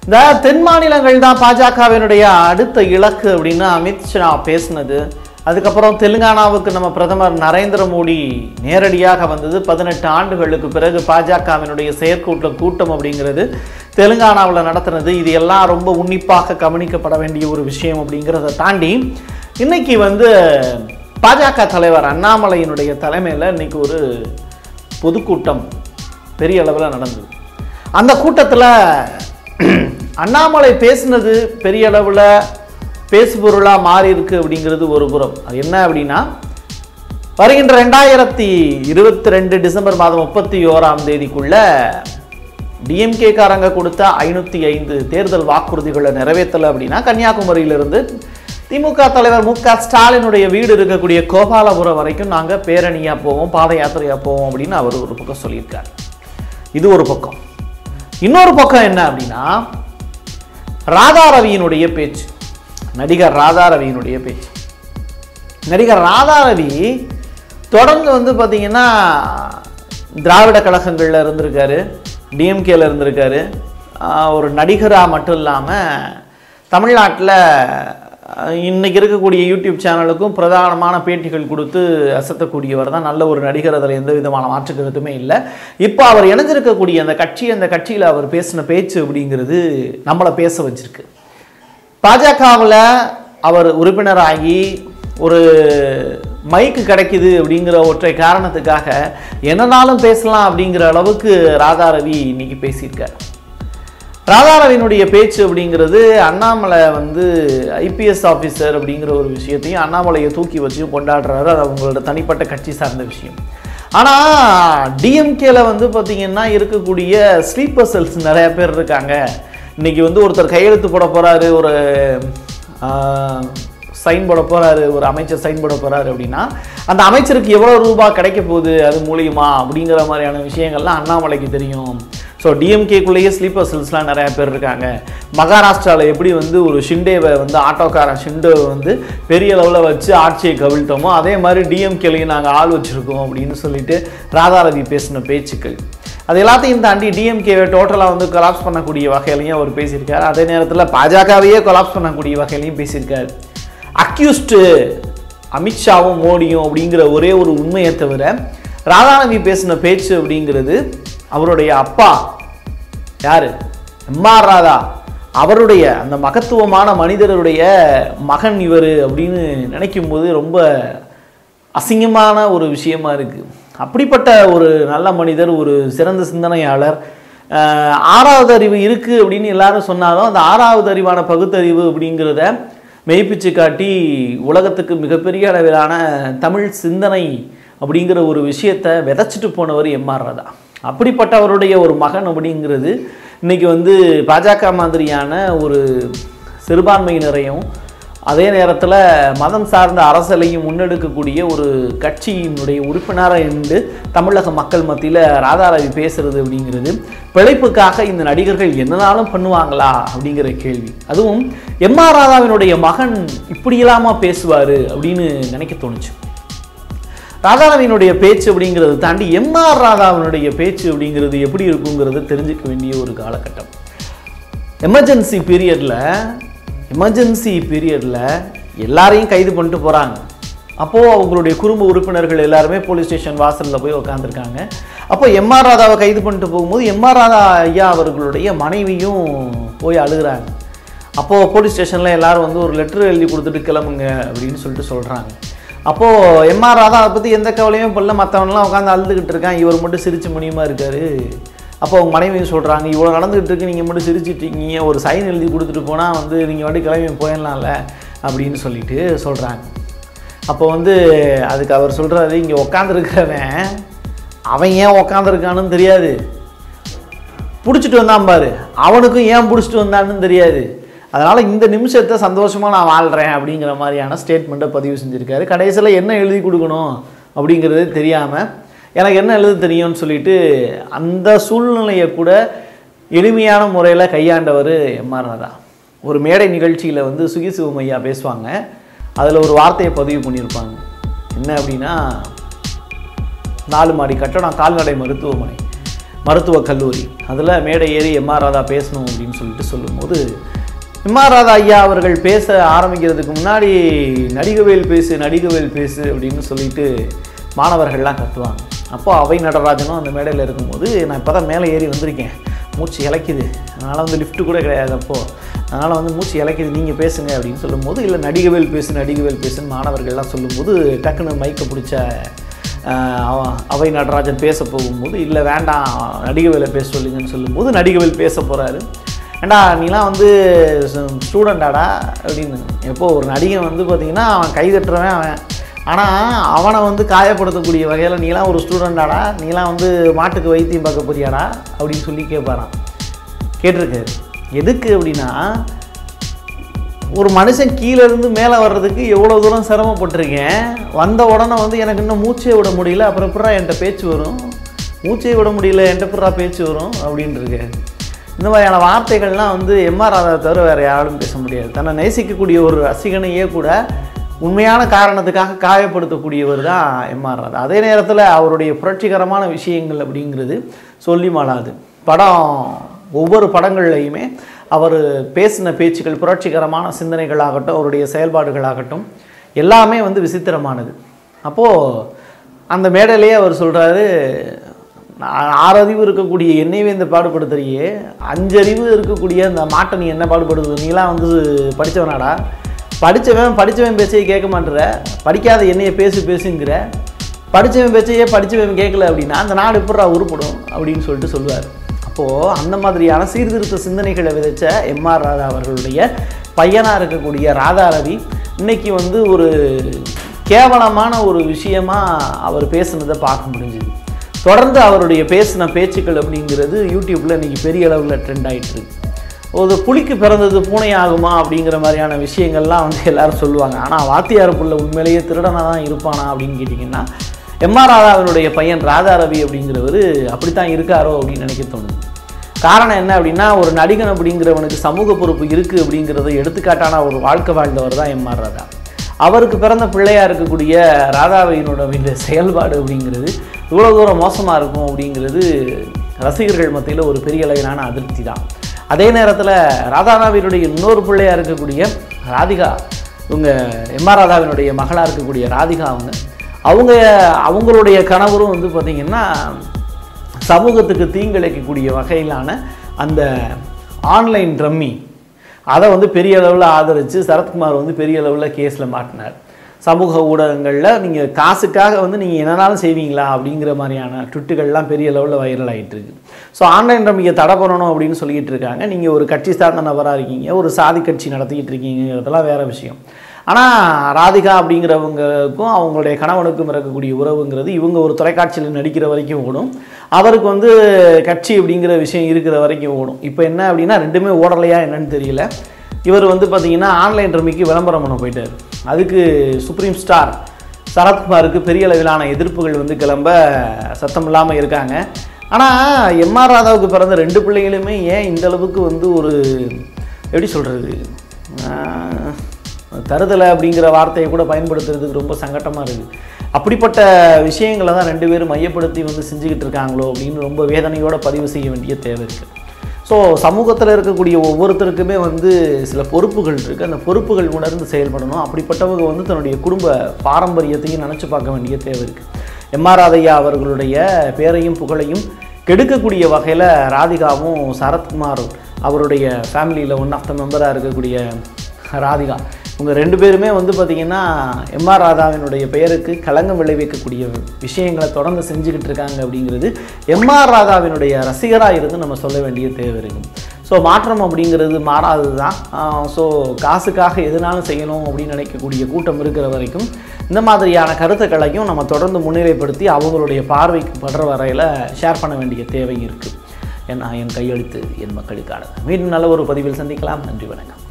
இந்த தென் மாநிலங்கள் தான் பாஜகவினுடைய அடுத்த இலக்கு அப்படின்னு அமித்ஷா பேசினது அதுக்கப்புறம் தெலுங்கானாவுக்கு நம்ம பிரதமர் நரேந்திர மோடி நேரடியாக வந்தது பதினெட்டு ஆண்டுகளுக்கு பிறகு பாஜகவினுடைய செயற்கூட்ட கூட்டம் அப்படிங்கிறது தெலுங்கானாவில் நடத்துனது இது எல்லாம் ரொம்ப உன்னிப்பாக கவனிக்கப்பட வேண்டிய ஒரு விஷயம் அப்படிங்கிறத தாண்டி இன்னைக்கு வந்து பாஜக தலைவர் அண்ணாமலையினுடைய தலைமையில் இன்னைக்கு ஒரு பொதுக்கூட்டம் பெரிய அளவில் நடந்தது அந்த கூட்டத்தில் அண்ணாமலை பேசுனது பெரிய அளவில் பேசுபொருளாக மாறி இருக்கு அப்படிங்கிறது ஒரு புறம் அது என்ன அப்படின்னா வருகின்ற ரெண்டாயிரத்தி இருபத்தி ரெண்டு டிசம்பர் மாதம் முப்பத்தி ஓராம் தேதிக்குள்ள டிஎம்கே காரங்க கொடுத்த ஐநூற்றி ஐந்து தேர்தல் வாக்குறுதிகளை நிறைவேற்றலை அப்படின்னா கன்னியாகுமரியிலிருந்து திமுக தலைவர் மு க ஸ்டாலினுடைய வீடு இருக்கக்கூடிய கோபாலபுரம் வரைக்கும் நாங்கள் பேரணியாக போவோம் பாத யாத்திரையாக போவோம் அப்படின்னு அவர் ஒரு பக்கம் சொல்லியிருக்கார் இது ஒரு பக்கம் இன்னொரு பக்கம் என்ன அப்படின்னா ராதா ரவியினுடைய பேச்சு நடிகர் ராதா ரவியினுடைய பேச்சு நடிகர் ராதா ரவி தொடர்ந்து வந்து பார்த்தீங்கன்னா திராவிட கழகங்களில் இருந்திருக்காரு டிஎம்கேல இருந்திருக்காரு ஆஹ் ஒரு நடிகராக மட்டும் இல்லாமல் தமிழ்நாட்டில் இன்னைக்கு இருக்கக்கூடிய யூடியூப் சேனலுக்கும் பிரதானமான பேட்டிகள் கொடுத்து அசத்தக்கூடியவர் தான் நல்ல ஒரு நடிகர் அதில் எந்த விதமான மாற்று கருத்துமே இல்லை இப்போ அவர் இணைஞ்சிருக்கக்கூடிய அந்த கட்சி அந்த கட்சியில் அவர் பேசின பேச்சு அப்படிங்கிறது நம்மளை பேச வச்சிருக்கு பாஜகவில் அவர் உறுப்பினராகி ஒரு மைக்கு கிடைக்குது அப்படிங்கிற ஒற்றை காரணத்துக்காக என்னனாலும் பேசலாம் அப்படிங்கிற அளவுக்கு ராதா ரவி இன்னைக்கு பேசியிருக்கார் ராதாரவினுடைய பேச்சு அப்படிங்கிறது அண்ணாமலை வந்து ஐபிஎஸ் ஆஃபீஸர் அப்படிங்கிற ஒரு விஷயத்தையும் அண்ணாமலையை தூக்கி வச்சு கொண்டாடுறாரு அது அவங்களோட தனிப்பட்ட கட்சி சார்ந்த விஷயம் ஆனால் டிஎம்கேல வந்து பார்த்தீங்கன்னா இருக்கக்கூடிய ஸ்லீப்பர் செல்ஸ் நிறைய பேர் இருக்காங்க இன்னைக்கு வந்து ஒருத்தர் கையெழுத்து போட போறாரு ஒரு சைன் போட போறாரு ஒரு அமைச்சர் சைன் போட போறாரு அப்படின்னா அந்த அமைச்சருக்கு எவ்வளோ ரூபாய் கிடைக்க போகுது அது மூலியமா அப்படிங்கிற மாதிரியான விஷயங்கள்லாம் அண்ணாமலைக்கு தெரியும் ஸோ டிஎம்கேக்குள்ளேயே ஸ்லீப்பர் செல்ஸ்லாம் நிறையா பேர் இருக்காங்க மகாராஷ்டிராவில் எப்படி வந்து ஒரு ஷிண்டேவை வந்து ஆட்டோக்காரன் ஷிண்டேவை வந்து பெரிய லெவலில் வச்சு ஆட்சியை கவிழ்த்தோமோ அதே மாதிரி டிஎம்கேலையும் நாங்கள் ஆள் வச்சுருக்கோம் அப்படின்னு சொல்லிட்டு ராதாரவி பேசின பேச்சுக்கள் அது எல்லாத்தையும் தாண்டி டிஎம்கேவை டோட்டலாக வந்து கொலாப்ஸ் பண்ணக்கூடிய வகையிலையும் அவர் பேசியிருக்காரு அதே நேரத்தில் பாஜகவையே கொலாப்ஸ் பண்ணக்கூடிய வகையிலையும் பேசியிருக்காரு அக்யூஸ்டு அமித்ஷாவும் மோடியும் அப்படிங்கிற ஒரே ஒரு உண்மையை தவிர ராதாரவி பேசின பேச்சு அப்படிங்கிறது அவருடைய அப்பா யாரு எம்ஆர் ராதா அவருடைய அந்த மகத்துவமான மனிதருடைய மகன் இவர் அப்படின்னு நினைக்கும் போது ரொம்ப அசிங்கமான ஒரு விஷயமா இருக்கு அப்படிப்பட்ட ஒரு நல்ல மனிதர் ஒரு சிறந்த சிந்தனையாளர் ஆஹ் ஆறாவது அறிவு இருக்கு அப்படின்னு எல்லாரும் சொன்னாலும் அந்த ஆறாவது அறிவான பகுத்தறிவு அப்படிங்கிறத மெய்ப்பிச்சு காட்டி உலகத்துக்கு மிகப்பெரிய அளவிலான தமிழ் சிந்தனை அப்படிங்கிற ஒரு விஷயத்தை விதைச்சிட்டு போனவர் எம்ஆர் ராதா அப்படிப்பட்டவருடைய ஒரு மகன் அப்படிங்கிறது இன்னைக்கு வந்து பாஜக மாதிரியான ஒரு சிறுபான்மையினரையும் அதே நேரத்தில் மதம் சார்ந்த அரசியலையும் முன்னெடுக்கக்கூடிய ஒரு கட்சியினுடைய உறுப்பினராக இருந்து தமிழக மக்கள் மத்தியில் ராதாரவி பேசுறது அப்படிங்கிறது பிழைப்புக்காக இந்த நடிகர்கள் என்னனாலும் பண்ணுவாங்களா அப்படிங்கிற கேள்வி அதுவும் எம்ஆர் ராதாவினுடைய மகன் இப்படியெல்லாமா பேசுவார் அப்படின்னு நினைக்க தோணுச்சு ராதாரவியினுடைய பேச்சு அப்படிங்கிறது தாண்டி எம்ஆர் ராதாவினுடைய பேச்சு அப்படிங்கிறது எப்படி இருக்குங்கிறத தெரிஞ்சுக்க வேண்டிய ஒரு காலகட்டம் எமர்ஜென்சி பீரியடில் எமர்ஜென்சி பீரியடில் எல்லாரையும் கைது பண்ணிட்டு போகிறாங்க அப்போது அவங்களுடைய குடும்ப உறுப்பினர்கள் எல்லாருமே போலீஸ் ஸ்டேஷன் வாசலில் போய் உட்காந்துருக்காங்க அப்போ எம்ஆர் ராதாவை கைது பண்ணிட்டு போகும்போது எம்ஆர் ராதா ஐயா அவர்களுடைய மனைவியும் போய் அழுகுறாங்க அப்போது போலீஸ் ஸ்டேஷனில் எல்லாரும் வந்து ஒரு லெட்டர் எழுதி கொடுத்துட்டு கிளம்புங்க அப்படின்னு சொல்லிட்டு சொல்கிறாங்க அப்போது எம்ஆர் ராதா அதை பற்றி எந்த கவலையும் பண்ணல மற்றவன்லாம் உட்காந்து அழுதுகிட்டு இருக்கான் இவர் மட்டும் சிரிச்சு முடியுமா இருக்காரு அப்போ அவங்க மனைவியும் சொல்கிறாங்க இவ்வளோ நடந்துகிட்டு இருக்கு நீங்கள் மட்டும் சிரிச்சிட்டு இருக்கீங்க ஒரு சைன் எழுதி கொடுத்துட்டு போனால் வந்து நீங்கள் வாட்டி கிளம்பி போயிடலாம்ல அப்படின்னு சொல்லிட்டு சொல்கிறாங்க அப்போ வந்து அதுக்கு அவர் சொல்கிறாரு இங்கே உக்காந்துருக்கிறவன் அவன் ஏன் உக்காந்துருக்கான்னு தெரியாது பிடிச்சிட்டு வந்தான் பாரு அவனுக்கும் ஏன் பிடிச்சிட்டு வந்தான்னு தெரியாது அதனால் இந்த நிமிஷத்தை சந்தோஷமாக நான் வாழ்கிறேன் அப்படிங்கிற மாதிரியான ஸ்டேட்மெண்ட்டை பதிவு செஞ்சுருக்காரு கடைசியில் என்ன எழுதி கொடுக்கணும் அப்படிங்கிறது தெரியாமல் எனக்கு என்ன எழுத தெரியும்னு சொல்லிட்டு அந்த சூழ்நிலையை கூட எளிமையான முறையில் கையாண்டவர் எம்ஆர் ராதா ஒரு மேடை நிகழ்ச்சியில் வந்து சுகி சிவமையா பேசுவாங்க அதில் ஒரு வார்த்தையை பதிவு பண்ணியிருப்பாங்க என்ன அப்படின்னா நாலு மாடி கட்டடம் கால்நடை மருத்துவமனை மருத்துவக் கல்லூரி அதில் மேடை ஏறி எம்ஆர் ராதா பேசணும் அப்படின்னு சொல்லிட்டு சொல்லும்போது எம்ஆர் ராதா ஐயா அவர்கள் பேச ஆரம்பிக்கிறதுக்கு முன்னாடி நடிகவேல் பேசு நடிகவேல் பேசு அப்படின்னு சொல்லிட்டு மாணவர்கள்லாம் கத்துவாங்க அப்போ அவை நடராஜனும் அந்த மேடையில் இருக்கும்போது நான் இப்போ தான் மேலே ஏறி வந்திருக்கேன் மூச்சு இலைக்குது அதனால் வந்து லிஃப்ட் கூட கிடையாது அப்போது அதனால் வந்து மூச்சு இலைக்குது நீங்கள் பேசுங்க அப்படின்னு சொல்லும்போது இல்லை நடிகவேல் பேசு நடிகவேல் பேசுன்னு மாணவர்கள்லாம் சொல்லும்போது டக்குன்னு மைக்கை பிடிச்ச ஆஹ், அவ- அவை நடராஜன் பேச போகும்போது இல்லை வேண்டாம் நடிகவேலை பேச சொல்லுங்கன்னு சொல்லும்போது நடிகவேல் பேச போகிறாரு ஏண்டா நீலாம் வந்து ஸ்டூடெண்டாடா அப்படின்னு எப்போ ஒரு நடிகன் வந்து பார்த்தீங்கன்னா அவன் கை தட்டுறவன் அவன் ஆனால் அவனை வந்து காயப்படுத்தக்கூடிய வகையில் நீலாம் ஒரு ஸ்டூடெண்டாடா நீலாம் வந்து மாட்டுக்கு வைத்தியம் பார்க்க போறியாடா அப்படின்னு சொல்லி கேட்பாரான் கேட்டிருக்காரு எதுக்கு அப்படின்னா ஒரு மனுஷன் கீழே இருந்து மேலே வர்றதுக்கு எவ்வளோ தூரம் சிரமப்பட்டிருக்கேன் வந்த உடனே வந்து எனக்கு இன்னும் மூச்சே விட முடியல அப்புறம் எப்படா என்கிட்ட பேச்சு வரும் மூச்சே விட முடியல என்கிட்ட எப்படா பேச்சு வரும் அப்படின்னு இருக்கு இந்த மாதிரியான வார்த்தைகள்லாம் வந்து எம்ஆர் ராதா தவிர வேறு யாரும் பேச முடியாது தன்னை நேசிக்கக்கூடிய ஒரு ரசிகனையே கூட உண்மையான காரணத்துக்காக காயப்படுத்தக்கூடியவர் தான் எம்ஆர் ராதா அதே நேரத்தில் அவருடைய புரட்சிகரமான விஷயங்கள் அப்படிங்கிறது சொல்லி மாளாது படம் ஒவ்வொரு படங்கள்லையுமே அவர் பேசின பேச்சுக்கள் புரட்சிகரமான சிந்தனைகளாகட்டும் அவருடைய செயல்பாடுகளாகட்டும் எல்லாமே வந்து விசித்திரமானது அப்போது அந்த மேடையிலேயே அவர் சொல்கிறாரு ஆறறிவு இருக்கக்கூடிய என்னையவே இந்த பாடுபடுத்துறியே அஞ்சறிவு இருக்கக்கூடிய அந்த மாட்டை நீ என்ன பாடுபடுது நீலாம் வந்து படித்தவனாடா படித்தவன் படித்தவன் பேச்சையே கேட்க மாட்டுற படிக்காத என்னைய பேசு பேசுங்கிற படித்தவன் பேச்சையே படித்தவன் கேட்கல அப்படின்னா அந்த நாடு எப்படா உருப்படும் அப்படின்னு சொல்லிட்டு சொல்லுவார் அப்போது அந்த மாதிரியான சீர்திருத்த சிந்தனைகளை விதைச்ச எம்ஆர் ராதா அவர்களுடைய பையனாக இருக்கக்கூடிய ராதா ரவி இன்னைக்கு வந்து ஒரு கேவலமான ஒரு விஷயமா அவர் பேசுனதை பார்க்க முடிஞ்சுது தொடர்ந்து அவருடைய பேசின பேச்சுக்கள் அப்படிங்கிறது யூடியூப்பில் இன்னைக்கு பெரிய அளவில் ட்ரெண்ட் ஆயிட்டு இருக்கு ஒரு புலிக்கு பிறந்தது பூனை ஆகுமா அப்படிங்கிற மாதிரியான விஷயங்கள்லாம் வந்து எல்லாரும் சொல்லுவாங்க ஆனால் வாத்தியார் புள்ள உண்மையிலேயே திருடனாக தான் இருப்பானா அப்படின்னு கேட்டிங்கன்னா எம்ஆர் ராதாவினுடைய பையன் ராதா ரவி அப்படிங்கிறவர் அப்படித்தான் இருக்காரோ அப்படின்னு நினைக்க தோணுது காரணம் என்ன அப்படின்னா ஒரு நடிகன் அப்படிங்கிறவனுக்கு சமூக பொறுப்பு இருக்குது அப்படிங்கிறத எடுத்துக்காட்டான ஒரு வாழ்க்கை வாழ்ந்தவர் தான் எம்ஆர் ராதா அவருக்கு பிறந்த பிள்ளையா இருக்கக்கூடிய ராதாவினோட இந்த செயல்பாடு அப்படிங்கிறது இவ்வளோ தூரம் மோசமாக இருக்கும் அப்படிங்கிறது ரசிகர்கள் மத்தியில் ஒரு பெரிய அளவிலான அதிருப்தி தான் அதே நேரத்தில் ராதாராவினுடைய இன்னொரு பிள்ளையா இருக்கக்கூடிய ராதிகா இவங்க எம்ஆர் ராதாவினுடைய மகளாக இருக்கக்கூடிய ராதிகா அவங்க அவங்க அவங்களுடைய கணவரும் வந்து பார்த்திங்கன்னா சமூகத்துக்கு தீங்கிழைக்கக்கூடிய வகையிலான அந்த ஆன்லைன் ரம்மி அதை வந்து பெரிய அளவில் ஆதரித்து சரத்குமார் வந்து பெரிய அளவில் கேஸில் மாட்டினார் சமூக ஊடகங்களில் நீங்கள் காசுக்காக வந்து நீங்கள் என்னனாலும் செய்வீங்களா அப்படிங்கிற மாதிரியான ட்விட்டுகள்லாம் பெரிய லெவலில் வைரல் ஆகிட்டு இருக்கு ஸோ ஆன்லைன் ரம்மியை தடை பண்ணணும் அப்படின்னு சொல்லிட்டு இருக்காங்க நீங்கள் ஒரு கட்சி சார்ந்த நபராக இருக்கீங்க ஒரு சாதி கட்சி நடத்திக்கிட்டு இருக்கீங்கிறதெல்லாம் வேற விஷயம் ஆனால் ராதிகா அப்படிங்கிறவங்களுக்கும் அவங்களுடைய கணவனுக்கும் இருக்கக்கூடிய உறவுங்கிறது இவங்க ஒரு தொலைக்காட்சியில் நடிக்கிற வரைக்கும் ஓடும் அவருக்கு வந்து கட்சி அப்படிங்கிற விஷயம் இருக்கிற வரைக்கும் ஓடும் இப்போ என்ன அப்படின்னா ரெண்டுமே ஓடலையா என்னன்னு தெரியல இவர் வந்து பார்த்தீங்கன்னா ஆன்லைன் ரம்மிக்கு விளம்பரம் பண்ண போயிட்டார் அதுக்கு சுப்ரீம் ஸ்டார் சரத்குமாருக்கு பெரிய அளவிலான எதிர்ப்புகள் வந்து கிளம்ப சத்தம் இல்லாமல் இருக்காங்க ஆனால் எம்ஆர் ராதாவுக்கு பிறந்த ரெண்டு பிள்ளைகளுமே ஏன் இந்த அளவுக்கு வந்து ஒரு எப்படி சொல்கிறது தருதலை அப்படிங்கிற வார்த்தையை கூட பயன்படுத்துறதுக்கு ரொம்ப சங்கட்டமாக இருக்குது அப்படிப்பட்ட விஷயங்களை தான் ரெண்டு பேரும் மையப்படுத்தி வந்து செஞ்சுக்கிட்டு இருக்காங்களோ அப்படின்னு ரொம்ப வேதனையோட பதிவு செய்ய வேண்டிய தேவை இருக்குது ஸோ சமூகத்தில் இருக்கக்கூடிய ஒவ்வொருத்தருக்குமே வந்து சில பொறுப்புகள் இருக்குது அந்த பொறுப்புகள் உணர்ந்து செயல்படணும் அப்படிப்பட்டவங்க வந்து தன்னுடைய குடும்ப பாரம்பரியத்தையும் நினச்சி பார்க்க வேண்டிய தேவை இருக்குது எம்ஆர் ராதையா அவர்களுடைய பேரையும் புகழையும் கெடுக்கக்கூடிய வகையில் ராதிகாவும் சரத்குமார் அவருடைய ஃபேமிலியில் ஒன் ஆஃப் த மெம்பராக இருக்கக்கூடிய ராதிகா இவங்க ரெண்டு பேருமே வந்து பார்த்திங்கன்னா எம்ஆர் ராதாவினுடைய பெயருக்கு களங்கம் விளைவிக்கக்கூடிய விஷயங்களை தொடர்ந்து செஞ்சுக்கிட்டு இருக்காங்க அப்படிங்கிறது எம்ஆர் ராதாவினுடைய ரசிகராக இருந்து நம்ம சொல்ல வேண்டிய தேவை இருக்கும் ஸோ மாற்றம் அப்படிங்கிறது மாறாதது தான் ஸோ காசுக்காக எதுனாலும் செய்யணும் அப்படின்னு நினைக்கக்கூடிய கூட்டம் இருக்கிற வரைக்கும் இந்த மாதிரியான கருத்துக்களையும் நம்ம தொடர்ந்து முன்னிலைப்படுத்தி அவங்களுடைய பார்வைக்கு படுற வரையில் ஷேர் பண்ண வேண்டிய தேவை இருக்குது என் என் கையெழுத்து என் மக்களுக்கான மீண்டும் நல்ல ஒரு பதிவில் சந்திக்கலாம் நன்றி வணக்கம்